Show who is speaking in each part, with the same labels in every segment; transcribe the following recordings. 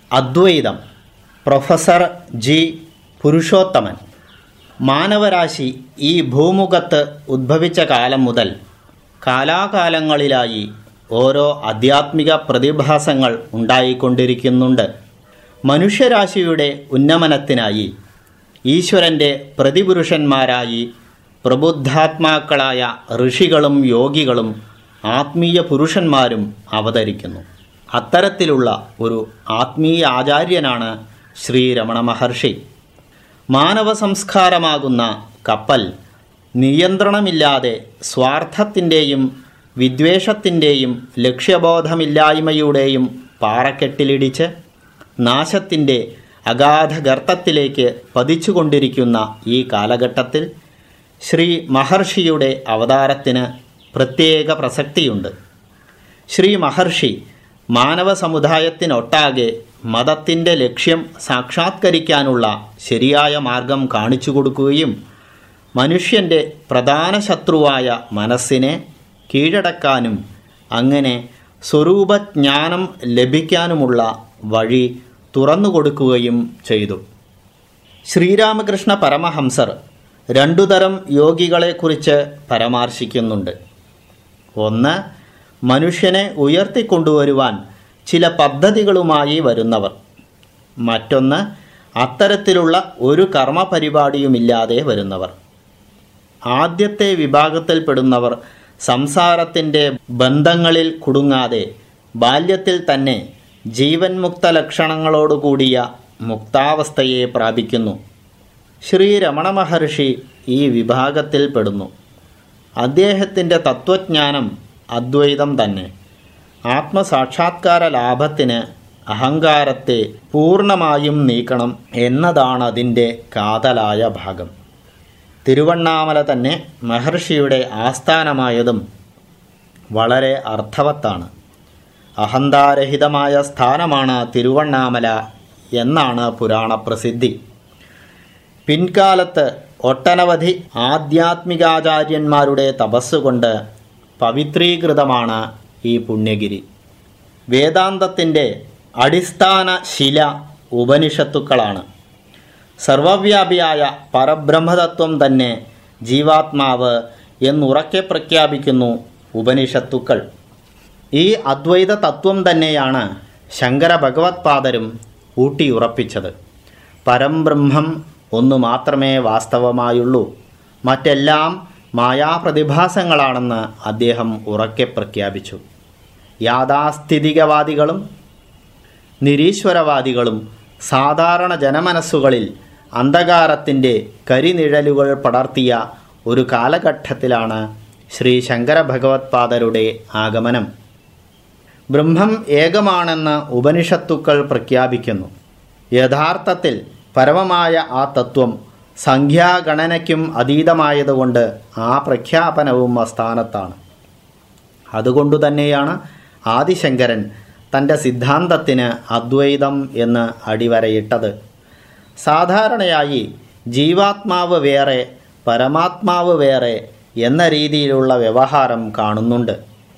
Speaker 1: അദ്വൈതം professor G Purushothaman മാനവരാശി ഈ ഭൂമുഖത്ത് ഉദ്ഭവിച്ച കാലം മുതൽ കാലാകാലങ്ങളിലായി ഓരോ ആധ്യാത്മിക പ്രതിഭാസങ്ങൾ ഉണ്ടായിക്കൊണ്ടിരിക്കുന്നുണ്ട് മനുഷ്യരാശിയുടെ ഉന്നമനത്തിനായി ഈശ്വരൻ്റെ പ്രതിപുരുഷന്മാരായി പ്രബുദ്ധാത്മാക്കളായ ഋഷികളും യോഗികളും ആത്മീയ പുരുഷന്മാരും അവതരിക്കുന്നു അത്തരത്തിലുള്ള ഒരു ആത്മീയ ആചാര്യനാണ് ശ്രീ രമണ മഹർഷി മാനവ സംസ്കാരമാകുന്ന കപ്പൽ നിയന്ത്രണമില്ലാതെ സ്വാർത്ഥത്തിൻ്റെയും വിദ്വേഷത്തിൻ്റെയും ലക്ഷ്യബോധമില്ലായ്മയുടെയും പാറക്കെട്ടിലിടിച്ച് നാശത്തിൻ്റെ അഗാധ ഗർത്തത്തിലേക്ക് പതിച്ചുകൊണ്ടിരിക്കുന്ന ഈ കാലഘട്ടത്തിൽ ശ്രീ മഹർഷിയുടെ അവതാരത്തിന് പ്രത്യേക പ്രസക്തിയുണ്ട് ശ്രീ മഹർഷി മാനവ സമുദായത്തിനൊട്ടാകെ മതത്തിൻ്റെ ലക്ഷ്യം സാക്ഷാത്കരിക്കാനുള്ള ശരിയായ മാർഗം കാണിച്ചു കൊടുക്കുകയും മനുഷ്യൻ്റെ പ്രധാന ശത്രുവായ മനസ്സിനെ കീഴടക്കാനും അങ്ങനെ സ്വരൂപജ്ഞാനം ലഭിക്കാനുമുള്ള വഴി തുറന്നുകൊടുക്കുകയും ചെയ്തു ശ്രീരാമകൃഷ്ണ പരമഹംസർ രണ്ടു തരം യോഗികളെക്കുറിച്ച് പരാമർശിക്കുന്നുണ്ട് ഒന്ന് മനുഷ്യനെ ഉയർത്തിക്കൊണ്ടുവരുവാൻ ചില പദ്ധതികളുമായി വരുന്നവർ മറ്റൊന്ന് അത്തരത്തിലുള്ള ഒരു കർമ്മ പരിപാടിയുമില്ലാതെ വരുന്നവർ ആദ്യത്തെ വിഭാഗത്തിൽപ്പെടുന്നവർ സംസാരത്തിൻ്റെ ബന്ധങ്ങളിൽ കുടുങ്ങാതെ ബാല്യത്തിൽ തന്നെ ജീവൻ മുക്ത ലക്ഷണങ്ങളോടുകൂടിയ മുക്താവസ്ഥയെ പ്രാപിക്കുന്നു ശ്രീ രമണ മഹർഷി ഈ വിഭാഗത്തിൽ പെടുന്നു അദ്ദേഹത്തിൻ്റെ തത്വജ്ഞാനം അദ്വൈതം തന്നെ ആത്മസാക്ഷാത്കാര ലാഭത്തിന് അഹങ്കാരത്തെ പൂർണ്ണമായും നീക്കണം എന്നതാണ് അതിൻ്റെ കാതലായ ഭാഗം തിരുവണ്ണാമല തന്നെ മഹർഷിയുടെ ആസ്ഥാനമായതും വളരെ അർത്ഥവത്താണ് അഹന്താരഹിതമായ സ്ഥാനമാണ് തിരുവണ്ണാമല എന്നാണ് പുരാണ പ്രസിദ്ധി പിൻകാലത്ത് ഒട്ടനവധി ആധ്യാത്മികാചാര്യന്മാരുടെ തപസ്സുകൊണ്ട് പവിത്രീകൃതമാണ് ഈ പുണ്യഗിരി വേദാന്തത്തിൻ്റെ അടിസ്ഥാന ശില ഉപനിഷത്തുക്കളാണ് സർവവ്യാപിയായ പരബ്രഹ്മതത്വം തന്നെ ജീവാത്മാവ് എന്നുറക്കെ പ്രഖ്യാപിക്കുന്നു ഉപനിഷത്തുക്കൾ ഈ അദ്വൈത തത്വം തന്നെയാണ് ശങ്കര ഭഗവത്പാദരും ഊട്ടിയുറപ്പിച്ചത് പരംബ്രഹ്മം ഒന്നു മാത്രമേ വാസ്തവമായുള്ളൂ മറ്റെല്ലാം മായാപ്രതിഭാസങ്ങളാണെന്ന് അദ്ദേഹം ഉറക്കെ പ്രഖ്യാപിച്ചു യാഥാസ്ഥിതികവാദികളും നിരീശ്വരവാദികളും സാധാരണ ജനമനസ്സുകളിൽ അന്ധകാരത്തിൻ്റെ കരിനിഴലുകൾ പടർത്തിയ ഒരു കാലഘട്ടത്തിലാണ് ശ്രീ ശങ്കര ഭഗവത്പാദരുടെ ആഗമനം ബ്രഹ്മം ഏകമാണെന്ന് ഉപനിഷത്തുക്കൾ പ്രഖ്യാപിക്കുന്നു യഥാർത്ഥത്തിൽ പരമമായ ആ തത്വം സംഖ്യാഗണനയ്ക്കും അതീതമായതുകൊണ്ട് ആ പ്രഖ്യാപനവും അസ്ഥാനത്താണ് അതുകൊണ്ടുതന്നെയാണ് ആദിശങ്കരൻ തൻ്റെ സിദ്ധാന്തത്തിന് അദ്വൈതം എന്ന് അടിവരയിട്ടത് സാധാരണയായി ജീവാത്മാവ് വേറെ പരമാത്മാവ് വേറെ എന്ന രീതിയിലുള്ള വ്യവഹാരം കാണുന്നുണ്ട്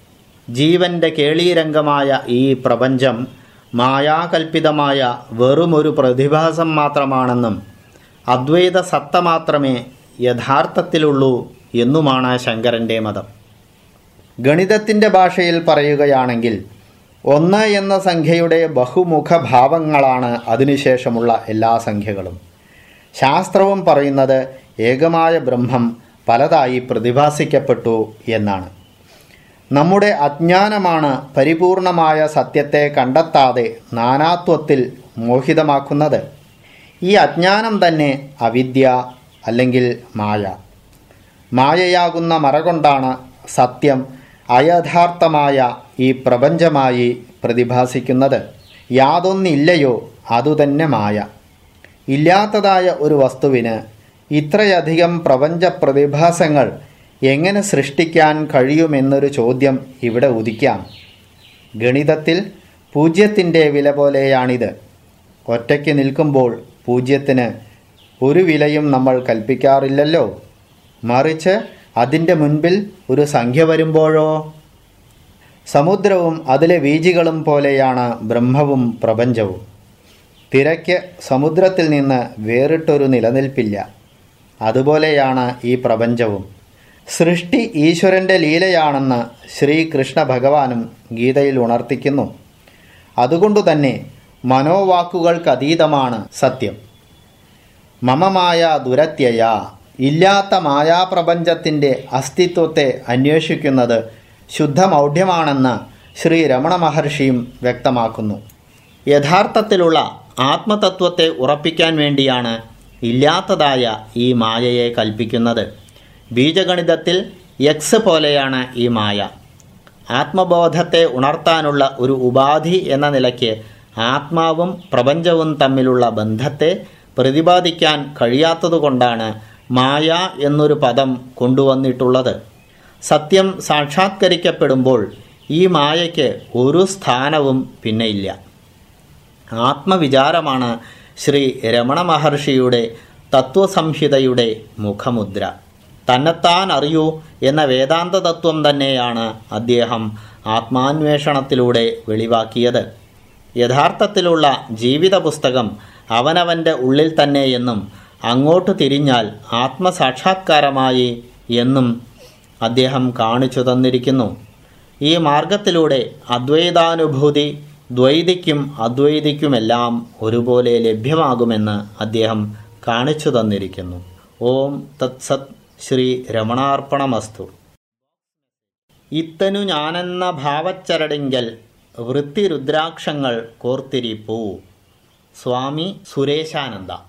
Speaker 1: ജീവൻ്റെ കേളീരംഗമായ ഈ പ്രപഞ്ചം മായാകൽപിതമായ വെറുമൊരു പ്രതിഭാസം മാത്രമാണെന്നും അദ്വൈത സത്ത മാത്രമേ യഥാർത്ഥത്തിലുള്ളൂ എന്നുമാണ് ശങ്കരൻ്റെ മതം ഗണിതത്തിൻ്റെ ഭാഷയിൽ പറയുകയാണെങ്കിൽ ഒന്ന് എന്ന സംഖ്യയുടെ ബഹുമുഖ ഭാവങ്ങളാണ് അതിനുശേഷമുള്ള എല്ലാ സംഖ്യകളും ശാസ്ത്രവും പറയുന്നത് ഏകമായ ബ്രഹ്മം പലതായി പ്രതിഭാസിക്കപ്പെട്ടു എന്നാണ് നമ്മുടെ അജ്ഞാനമാണ് പരിപൂർണമായ സത്യത്തെ കണ്ടെത്താതെ നാനാത്വത്തിൽ മോഹിതമാക്കുന്നത് ഈ അജ്ഞാനം തന്നെ അവിദ്യ അല്ലെങ്കിൽ മായ മായയാകുന്ന മറകൊണ്ടാണ് സത്യം അയഥാർത്ഥമായ ഈ പ്രപഞ്ചമായി പ്രതിഭാസിക്കുന്നത് യാതൊന്നില്ലയോ അതുതന്നെ മായ ഇല്ലാത്തതായ ഒരു വസ്തുവിന് ഇത്രയധികം പ്രപഞ്ച പ്രതിഭാസങ്ങൾ എങ്ങനെ സൃഷ്ടിക്കാൻ കഴിയുമെന്നൊരു ചോദ്യം ഇവിടെ ഉദിക്കാം ഗണിതത്തിൽ പൂജ്യത്തിൻ്റെ വില പോലെയാണിത് ഒറ്റയ്ക്ക് നിൽക്കുമ്പോൾ പൂജ്യത്തിന് ഒരു വിലയും നമ്മൾ കൽപ്പിക്കാറില്ലല്ലോ മറിച്ച് അതിൻ്റെ മുൻപിൽ ഒരു സംഖ്യ വരുമ്പോഴോ സമുദ്രവും അതിലെ വീജികളും പോലെയാണ് ബ്രഹ്മവും പ്രപഞ്ചവും തിരയ്ക്ക് സമുദ്രത്തിൽ നിന്ന് വേറിട്ടൊരു നിലനിൽപ്പില്ല അതുപോലെയാണ് ഈ പ്രപഞ്ചവും സൃഷ്ടി ഈശ്വരൻ്റെ ലീലയാണെന്ന് ശ്രീകൃഷ്ണ ഭഗവാനും ഗീതയിൽ ഉണർത്തിക്കുന്നു അതുകൊണ്ടുതന്നെ മനോവാക്കുകൾക്കതീതമാണ് സത്യം മമമായ ദുരത്യയ ഇല്ലാത്ത മായാപ്രപഞ്ചത്തിൻ്റെ അസ്തിത്വത്തെ അന്വേഷിക്കുന്നത് ശുദ്ധമൗഢ്യമാണെന്ന് ശ്രീ രമണ മഹർഷിയും വ്യക്തമാക്കുന്നു യഥാർത്ഥത്തിലുള്ള ആത്മതത്വത്തെ ഉറപ്പിക്കാൻ വേണ്ടിയാണ് ഇല്ലാത്തതായ ഈ മായയെ കൽപ്പിക്കുന്നത് ബീജഗണിതത്തിൽ എക്സ് പോലെയാണ് ഈ മായ ആത്മബോധത്തെ ഉണർത്താനുള്ള ഒരു ഉപാധി എന്ന നിലയ്ക്ക് ആത്മാവും പ്രപഞ്ചവും തമ്മിലുള്ള ബന്ധത്തെ പ്രതിപാദിക്കാൻ കഴിയാത്തതുകൊണ്ടാണ് മായ എന്നൊരു പദം കൊണ്ടുവന്നിട്ടുള്ളത് സത്യം സാക്ഷാത്കരിക്കപ്പെടുമ്പോൾ ഈ മായയ്ക്ക് ഒരു സ്ഥാനവും പിന്നെ ഇല്ല ആത്മവിചാരമാണ് ശ്രീ രമണ മഹർഷിയുടെ തത്വസംഹിതയുടെ മുഖമുദ്ര തന്നെത്താൻ അറിയൂ എന്ന വേദാന്ത തത്വം തന്നെയാണ് അദ്ദേഹം ആത്മാന്വേഷണത്തിലൂടെ വെളിവാക്കിയത് യഥാർത്ഥത്തിലുള്ള ജീവിത പുസ്തകം അവനവൻ്റെ ഉള്ളിൽ തന്നെയെന്നും അങ്ങോട്ട് തിരിഞ്ഞാൽ ആത്മസാക്ഷാത്കാരമായി എന്നും അദ്ദേഹം കാണിച്ചു തന്നിരിക്കുന്നു ഈ മാർഗത്തിലൂടെ അദ്വൈതാനുഭൂതി ദ്വൈതിക്കും അദ്വൈതിക്കുമെല്ലാം ഒരുപോലെ ലഭ്യമാകുമെന്ന് അദ്ദേഹം കാണിച്ചു തന്നിരിക്കുന്നു ഓം തത്സത് ശ്രീ രമണാർപ്പണമസ്തു ഇത്തനു ഞാനെന്ന ഭാവച്ചരടിങ്കൽ വൃത്തിരുദ്രാക്ഷങ്ങൾ കോർത്തിരിപ്പൂ സ്വാമി സുരേശാനന്ദ